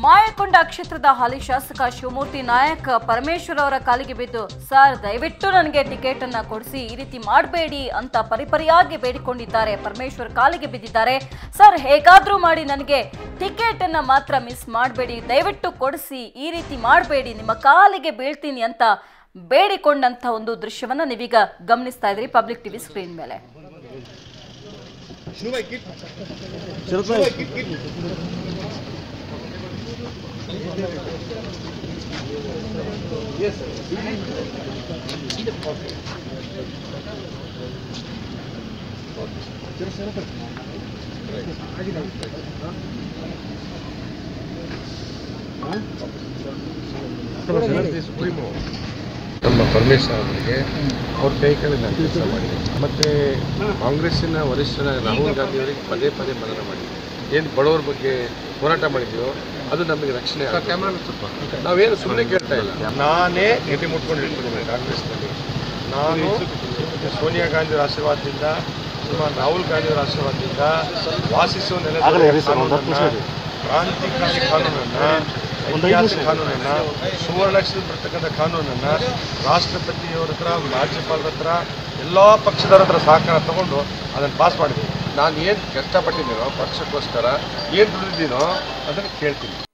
ಮಾಯಕೊಂಡ ಕ್ಷೇತ್ರದ ಹಾಲಿ ಶಾಸಕ ಶಿವಮೂರ್ತಿ ನಾಯಕ್ ಪರಮೇಶ್ವರ್ ಅವರ ಕಾಲಿಗೆ ಬಿದ್ದು ಸರ್ ದಯವಿಟ್ಟು ನನಗೆ ಟಿಕೆಟ್ ಅನ್ನ ಕೊಡಿಸಿ ಈ ರೀತಿ ಮಾಡಬೇಡಿ ಅಂತ ಪರಿಪರಿಯಾಗಿ ಬೇಡಿಕೊಂಡಿದ್ದಾರೆ ಪರಮೇಶ್ವರ್ ಕಾಲಿಗೆ ಬಿದ್ದಿದ್ದಾರೆ ಸರ್ ಹೇಗಾದ್ರೂ ಮಾಡಿ ನನಗೆ ಟಿಕೆಟ್ ಅನ್ನ ಮಾತ್ರ ಮಿಸ್ ಮಾಡಬೇಡಿ ದಯವಿಟ್ಟು ಕೊಡಿಸಿ ಈ ರೀತಿ ಮಾಡಬೇಡಿ ನಿಮ್ಮ ಕಾಲಿಗೆ ಬೀಳ್ತೀನಿ ಅಂತ ಬೇಡಿಕೊಂಡಂತ ಒಂದು ದೃಶ್ಯವನ್ನ ನೀವೀಗ ಗಮನಿಸ್ತಾ ಇದ್ರಿ ಪಬ್ಲಿಕ್ ಟಿವಿ ಸ್ಕ್ರೀನ್ ಮೇಲೆ ಸುಪ್ರೀಮು ನಮ್ಮ ಪರಮೇಶ್ವರ್ ಅವರಿಗೆ ಅವ್ರ ಕೈ ಕೆಳಗೆ ನಾನು ಕೆಲಸ ಮಾಡಿದೆ ಮತ್ತು ಕಾಂಗ್ರೆಸ್ಸಿನ ವರಿಷ್ಠರ ರಾಹುಲ್ ಗಾಂಧಿ ಅವರಿಗೆ ಪದೇ ಪದೇ ಮನನ ಮಾಡಿದ್ದೆ ಏನು ಬಡವರ ಬಗ್ಗೆ ಹೋರಾಟ ಮಾಡಿದ್ಯೋ ಅದು ನಮಗೆ ರಕ್ಷಣೆ ಆಗುತ್ತೆ. ನಾವೇನು ಸುಮ್ಮನೆ ಕೇಳ್ತಾ ಇಲ್ಲ ನಾನೇ ಎದೆ ಮುಟ್ಕೊಂಡು ಹೇಳ್ತಿದ್ದೀನಿ ಕಾಂಗ್ರೆಸ್ನಲ್ಲಿ ನಾನು ಸೋನಿಯಾ ಗಾಂಧಿ ಅವರ ಆಶೀರ್ವಾದದಿಂದ ಶ್ರೀಮಾನ್ ರಾಹುಲ್ ಗಾಂಧಿ ಅವರ ಆಶೀರ್ವಾದದಿಂದ ವಾಸಿಸುವ ನೆಲದಲ್ಲಿ ಕಾನೂನನ್ನ, ಕ್ರಾಂತಿಕಾರಿ ಕಾನೂನನ್ನ ಐತಿಹಾಸಿಕ ಕಾನೂನನ್ನ ಸುವರ್ಣಾಕ್ಷರದಲ್ಲಿ ಬರ್ತಕ್ಕಂಥ ಕಾನೂನನ್ನ ರಾಷ್ಟ್ರಪತಿಯವರ ಹತ್ರ ರಾಜ್ಯಪಾಲರ ಹತ್ರ ಎಲ್ಲ ಪಕ್ಷದವ್ರ ಹತ್ರ ಸಹಕಾರ ತಗೊಂಡು ಅದನ್ನು ಪಾಸ್ ಮಾಡಿದ್ವಿ ನಾನು ಏನು ಕಷ್ಟಪಟ್ಟಿದ್ದೀನೋ ಪಕ್ಷಕ್ಕೋಸ್ಕರ ಏನು ದುಡಿದಿದ್ದೀನೋ ಅದನ್ನು ಕೇಳ್ತೀನಿ